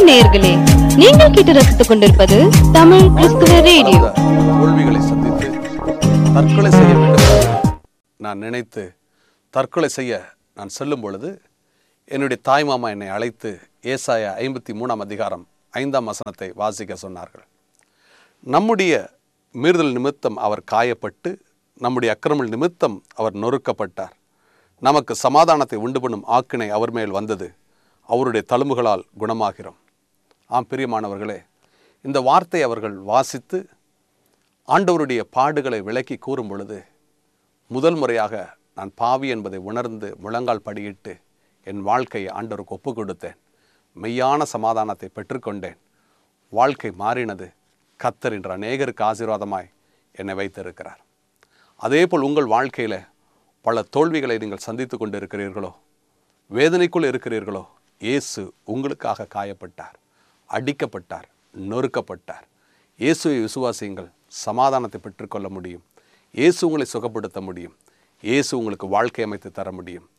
நேயர்களே நீங்கள் கேட்டு ரசித்துக் கொண்டிருப்பது தமிழ் கிறிஸ்துவ ரேடியோ பல தோல்விகளை சந்தித்து தற்கொலை செய்ய வேண்டும் என்று நான் நினைத்து தற்கொலை செய்ய நான் செல்லும் பொழுது என்னுடைய தாய்மாமா என்னை அழைத்து ஏசாயா ஐம்பத்தி மூணாம் அதிகாரம் ஐந்தாம் வசனத்தை வாசிக்க சொன்னார்கள் நம்முடைய மீறுதல் நிமித்தம் அவர் காயப்பட்டு நம்முடைய அக்கிரமல் நிமித்தம் அவர் நொறுக்கப்பட்டார் நமக்கு சமாதானத்தை உண்டு பண்ணும் ஆக்கினை அவர் மேல் வந்தது அவருடைய தழும்புகளால் குணமாகிறோம் ஆம் பிரியமானவர்களே இந்த வார்த்தை அவர்கள் வாசித்து ஆண்டவருடைய பாடுகளை விளக்கி கூறும் பொழுது முதல் முறையாக நான் பாவி என்பதை உணர்ந்து முழங்கால் படியிட்டு என் வாழ்க்கையை ஆண்டவருக்கு ஒப்பு கொடுத்தேன் மெய்யான சமாதானத்தை பெற்றுக்கொண்டேன் வாழ்க்கை மாறினது கத்தர் என்ற அநேகருக்கு ஆசீர்வாதமாய் என்னை வைத்திருக்கிறார் அதேபோல் உங்கள் வாழ்க்கையில் பல தோல்விகளை நீங்கள் சந்தித்து கொண்டு இருக்கிறீர்களோ வேதனைக்குள் இருக்கிறீர்களோ இயேசு உங்களுக்காக காயப்பட்டார் அடிக்கப்பட்டார் நொறுக்கப்பட்டார் இயேசுவை விசுவாசியுங்கள் சமாதானத்தை பெற்றுக்கொள்ள முடியும் இயேசு உங்களை சுகப்படுத்த முடியும் இயேசு உங்களுக்கு வாழ்க்கை அமைத்து தர முடியும்